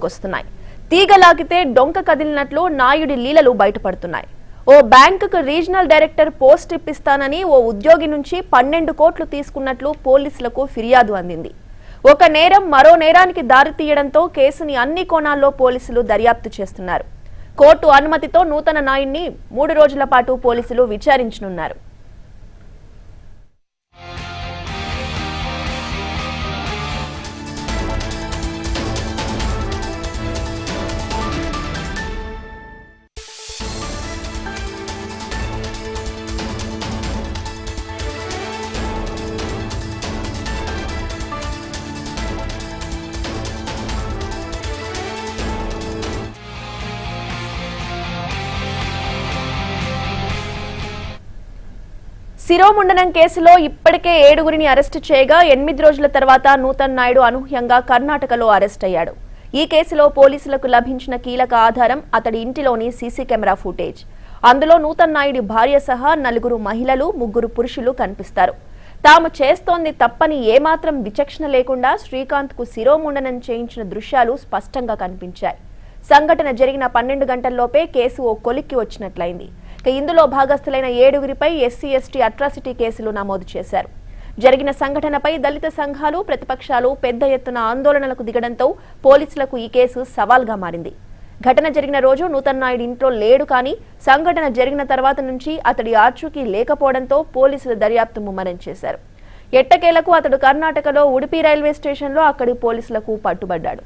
వెలుగులోకి వస్తున్నాయి తీగ లాగితే డొంక కదిలినట్లు నాయుడి లీలలు బయటపడుతున్నాయి ఓ బ్యాంకుకు రీజనల్ డైరెక్టర్ పోస్ట్ ఇప్పిస్తానని ఓ ఉద్యోగి నుంచి పన్నెండు కోట్లు తీసుకున్నట్లు పోలీసులకు ఫిర్యాదు అందింది ఒక నేరం మరో నేరానికి దారి తీయడంతో కేసుని అన్ని కోణాల్లో పోలీసులు దర్యాప్తు చేస్తున్నారు కోర్టు అనుమతితో నూతన నాయుడిని మూడు రోజుల పాటు పోలీసులు విచారించనున్నారు శిరోముండనం కేసులో ఇప్పటికే ఏడుగురిని అరెస్టు చేయగా ఎనిమిది రోజుల తర్వాత నూతన్ నాయుడు అనూహ్యంగా కర్ణాటకలో అరెస్ట్ అయ్యాడు ఈ కేసులో పోలీసులకు లభించిన కీలక ఆధారం అతడి ఇంటిలోని సీసీ కెమెరా ఫుటేజ్ అందులో నూతన్ నాయుడి భార్య సహా నలుగురు మహిళలు ముగ్గురు పురుషులు కనిపిస్తారు తాము చేస్తోంది తప్పని ఏమాత్రం విచక్షణ లేకుండా శ్రీకాంత్ కు శిరోముండనం చేయించిన దృశ్యాలు స్పష్టంగా కనిపించాయి సంఘటన జరిగిన పన్నెండు గంటల్లోపే కేసు ఓ కొలిక్కి వచ్చినట్లయింది ఇక ఇందులో భాగస్థులైన ఏడుగురిపై ఎస్సీ ఎస్టీ అట్రాసిటీ కేసులు నమోదు చేశారు జరిగిన సంఘటనపై దళిత సంఘాలు ప్రతిపక్షాలు పెద్ద ఎత్తున ఆందోళనలకు దిగడంతో పోలీసులకు ఈ కేసు సవాల్గా మారింది ఘటన జరిగిన రోజు నూతన్ నాయుడు ఇంట్లో లేడు కానీ సంఘటన జరిగిన తర్వాత నుంచి అతడి ఆచూకీ లేకపోవడంతో పోలీసులు దర్యాప్తు ముమ్మరం చేశారు ఎట్టకేలకు అతడు కర్ణాటకలో ఉడిపి రైల్వే స్టేషన్లో అక్కడి పోలీసులకు పట్టుబడ్డాడు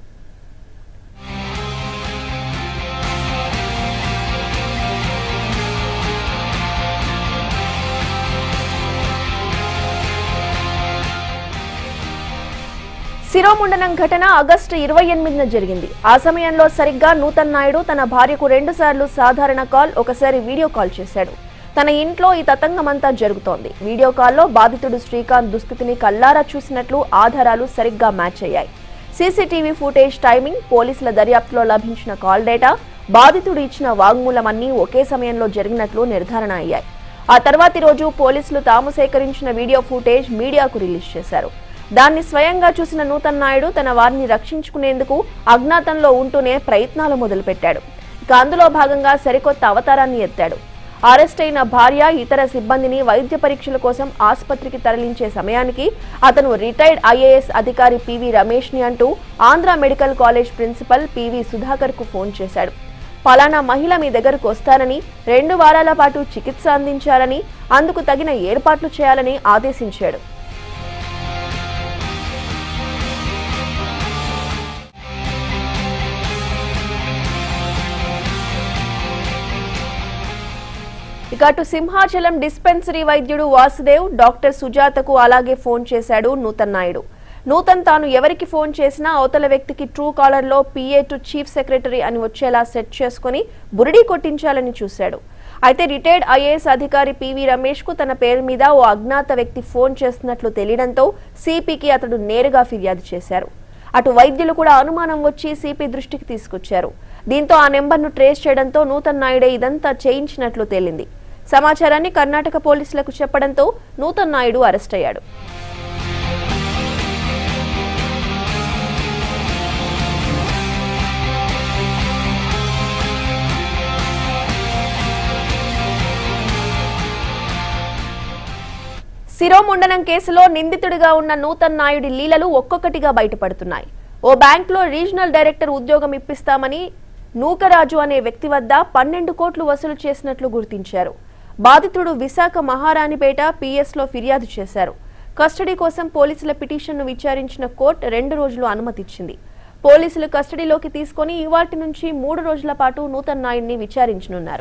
శిరోముండనం ఘటన ఆగస్టు ఇరవై ఎనిమిదిన జరిగింది ఆ సమయంలో సరిగ్గా నూతన్ నాయుడు తన భార్యకు రెండుసార్లు సాధారణ కాల్ ఒకసారి వీడియో కాల్ చేశాడు తన ఇంట్లో ఈ తతంగమంతా జరుగుతోంది వీడియో కాల్లో బాధితుడు శ్రీకాంత్ దుస్థితిని కల్లారా చూసినట్లు ఆధారాలు సరిగ్గా మ్యాచ్ అయ్యాయి సీసీటీవీ ఫుటేజ్ టైమింగ్ పోలీసుల దర్యాప్తులో లభించిన కాల్ డేటా బాధితుడు ఇచ్చిన వాంగ్మూలం అన్నీ ఒకే సమయంలో జరిగినట్లు నిర్ధారణ అయ్యాయి ఆ తర్వాతి రోజు పోలీసులు తాము సేకరించిన వీడియో ఫుటేజ్ మీడియాకు రిలీజ్ చేశారు దాన్ని స్వయంగా చూసిన నూతన్ నాయుడు తన వారిని రక్షించుకునేందుకు అజ్ఞాతంలో ఉంటూనే ప్రయత్నాలు మొదలుపెట్టాడు ఇక అందులో భాగంగా సరికొత్త అవతారాన్ని ఎత్తాడు అరెస్ట్ అయిన భార్య ఇతర సిబ్బందిని వైద్య పరీక్షల కోసం ఆసుపత్రికి తరలించే సమయానికి అతను రిటైర్డ్ ఐఏఎస్ అధికారి పివి రమేష్ ని అంటూ Andhra medical college principal PV Sudhakar కు ఫోన్ చేశాడు పలానా మహిళ మీ దగ్గరకు వస్తానని రెండు వారాల పాటు చికిత్స అందించాలని అందుకు తగిన ఏర్పాట్లు చేయాలని ఆదేశించాడు ఇక అటు సింహాచలం డిస్పెన్సరీ వైద్యుడు వాసుదేవ్ డాక్టర్ సుజాతకు అలాగే ఫోన్ చేశాడు నూతన్ నాయుడు నూతన్ తాను ఎవరికి ఫోన్ చేసినా అవతల వ్యక్తికి ట్రూ కాలర్ లో పిఏ టు చీఫ్ సెక్రటరీ అని వచ్చేలా సెట్ చేసుకుని బురిడీ కొట్టించాలని చూశాడు అయితే రిటైర్డ్ ఐఏఎస్ అధికారి పివి రమేష్ కు తన పేరు మీద ఓ అజ్ఞాత వ్యక్తి ఫోన్ చేస్తున్నట్లు తెలియడంతో సిపికి అతడు నేరుగా ఫిర్యాదు చేశారు అటు వైద్యులు కూడా అనుమానం వచ్చి సిపి దృష్టికి తీసుకొచ్చారు దీంతో ఆ నెంబర్ను ట్రేస్ చేయడంతో నూతన్ నాయుడే ఇదంతా చేయించినట్లు తేలింది సమాచారాన్ని కర్ణాటక పోలీసులకు చెప్పడంతో నూతన్ నాయుడు అరెస్ట్ అయ్యాడు శిరోముండనం కేసులో నిందితుడిగా ఉన్న నూతన్ నాయుడి లీలలు ఒక్కొక్కటిగా బయటపడుతున్నాయి ఓ బ్యాంక్లో రీజనల్ డైరెక్టర్ ఉద్యోగం ఇప్పిస్తామని నూకరాజు అనే వ్యక్తి వద్ద పన్నెండు కోట్లు వసూలు చేసినట్లు గుర్తించారు బాధితుడు విశాఖ మహారాణిపేట పిఎస్లో ఫిర్యాదు చేశారు కస్టడీ కోసం పోలీసుల పిటిషన్ను విచారించిన కోర్టు రెండు రోజులు అనుమతిచ్చింది పోలీసులు కస్టడీలోకి తీసుకొని ఇవాటి నుంచి మూడు రోజుల పాటు నూతన్ నాయుడిని విచారించనున్నారు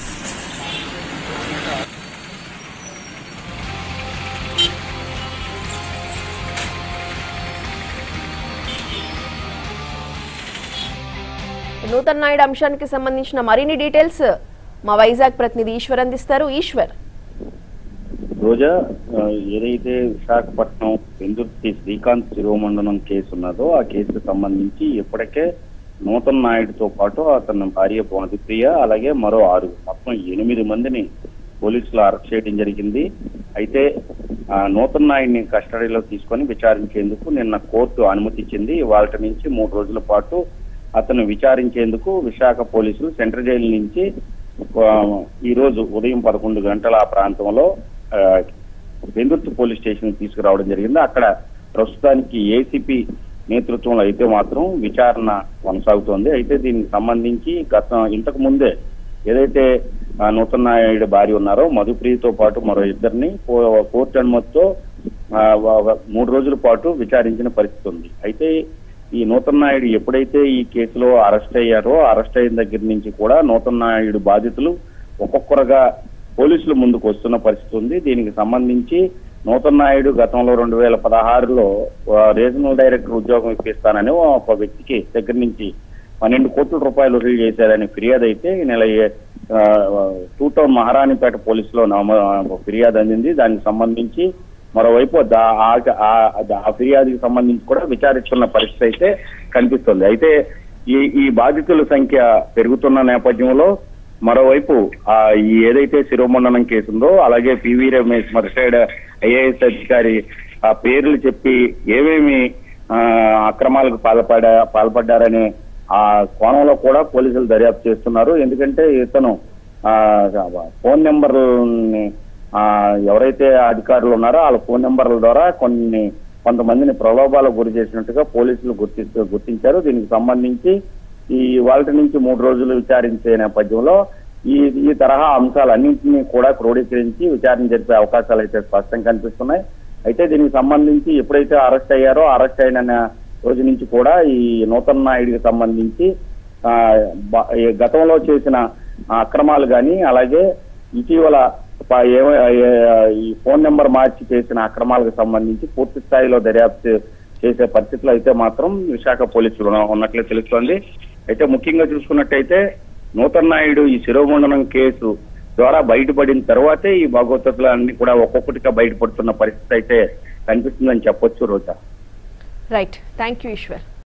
నూతన్ నాయుడు అంశానికి సంబంధించిన మరిన్ని డీటెయిల్స్ మా వైజాగ్ ప్రతినిధి ఈశ్వర్ అందిస్తారు ఈశ్వర్ రోజా ఆ, ఏదైతే విశాఖపట్నం పెందుర్తి శ్రీకాంత్ శిరోమండనం కేసు ఉన్నదో ఆ కేసుకు సంబంధించి ఇప్పటికే నూతన్ నాయుడుతో పాటు అతని భార్య మధుప్రియ అలాగే మరో ఆరు మొత్తం ఎనిమిది మందిని పోలీసులు అరెస్ట్ చేయడం జరిగింది అయితే ఆ, నూతన్ నాయుడిని కస్టడీలో తీసుకొని విచారించేందుకు నిన్న కోర్టు అనుమతి ఇచ్చింది వాళ్ళ నుంచి మూడు రోజుల పాటు అతను విచారించేందుకు విశాఖ పోలీసులు సెంట్రల్ జైలు నుంచి ఆ, ఈ రోజు ఉదయం పదకొండు గంటల ఆ ప్రాంతంలో ఆ, వెందుర్తి పోలీస్ స్టేషన్ తీసుకురావడం జరిగింది అక్కడ ప్రస్తుతానికి ఏసీపీ నేతృత్వంలో అయితే మాత్రం విచారణ కొనసాగుతోంది అయితే దీనికి సంబంధించి గత ఇంతకు ముందే ఏదైతే ఆ, నూతన్ నాయుడు భార్య ఉన్నారో మధుప్రియతో పాటు మరో ఇద్దరిని కో- కోర్టు అనుమతితో ఆ, వ- వ- మూడు రోజుల పాటు విచారించిన పరిస్థితి ఉంది అయితే ఈ నూతన్ నాయుడు ఎప్పుడైతే ఈ కేసులో అరెస్ట్ అయ్యారో అరెస్ట్ అయిన దగ్గర నుంచి కూడా నూతన్ నాయుడు బాధితులు ఒక్కొక్కరుగా పోలీసుల ముందుకు వస్తున్న పరిస్థితి ఉంది దీనికి సంబంధించి నూతన్ నాయుడు గతంలో రెండు వేల పదహారులో ఆ, రీజనల్ డైరెక్టర్ ఉద్యోగం ఇప్పిస్తానని ఒక వ్యక్తికి దగ్గర నుంచి పన్నెండు కోట్ల రూపాయలు వసూలు చేశారని ఫిర్యాదు అయితే ఈ నెల ఏ- ఆ, టూ టౌన్ మహారాణిపేట పోలీసులో నమో- ఫిర్యాదు అందింది దానికి సంబంధించి మరోవైపు దా- ఆ- ఆ- ఆ ఫిర్యాదుకి సంబంధించి కూడా విచారిస్తున్న పరిస్థితి అయితే కనిపిస్తుంది అయితే ఈ ఈ బాధితుల సంఖ్య పెరుగుతున్న నేపథ్యంలో మరోవైపు ఆ ఈ ఏదైతే శిరోమండనం కేసు ఉందో అలాగే పివి రమేష్ మరిసైడ్ ఐఏఎస్ అధికారి ఆ పేర్లు చెప్పి ఏమేమి ఆ, అక్రమాలకు పాల్పడా పాల్పడ్డారనే ఆ కోణంలో కూడా పోలీసులు దర్యాప్తు చేస్తున్నారు ఎందుకంటే ఇతను ఆ, ఫోన్ నెంబర్ని ఆ, ఎవరైతే అధికారులు ఉన్నారో వాళ్ళ ఫోన్ నెంబర్ల ద్వారా కొన్ని కొంతమందిని ప్రలోభాలకు గురి చేసినట్టుగా పోలీసులు గుర్తిస్తూ గుర్తించారు దీనికి సంబంధించి ఈ వాళ్ళ నుంచి మూడు రోజులు విచారించే నేపథ్యంలో ఈ ఈ తరహా అంశాలన్నింటినీ కూడా క్రోడీకరించి విచారణ జరిపే అవకాశాలు అయితే స్పష్టంగా కనిపిస్తున్నాయి అయితే దీనికి సంబంధించి ఎప్పుడైతే అరెస్ట్ అయ్యారో అరెస్ట్ అయిన రోజు నుంచి కూడా ఈ నూతన్ నాయుడికి సంబంధించి ఆ, బ- ఈ గతంలో చేసిన అక్రమాలు కానీ అలాగే ఇటీవల ప- ఏమ- ఏ- ఈ ఫోన్ నెంబర్ మార్చి చేసిన అక్రమాలకు సంబంధించి పూర్తి స్థాయిలో దర్యాప్తు చేసే పరిస్థితులు అయితే మాత్రం విశాఖ పోలీసులు ఉన్న- ఉన్నట్లే తెలుస్తోంది అయితే ముఖ్యంగా చూసుకున్నట్టయితే నూతన్ నాయుడు ఈ శిరోమండనం కేసు ద్వారా బయటపడిన తర్వాతే ఈ భగవతలు అన్ని కూడా ఒక్కొక్కటిగా బయటపడుతున్న పరిస్థితి అయితే కనిపిస్తుందని చెప్పొచ్చు Roja right thank you Eshwar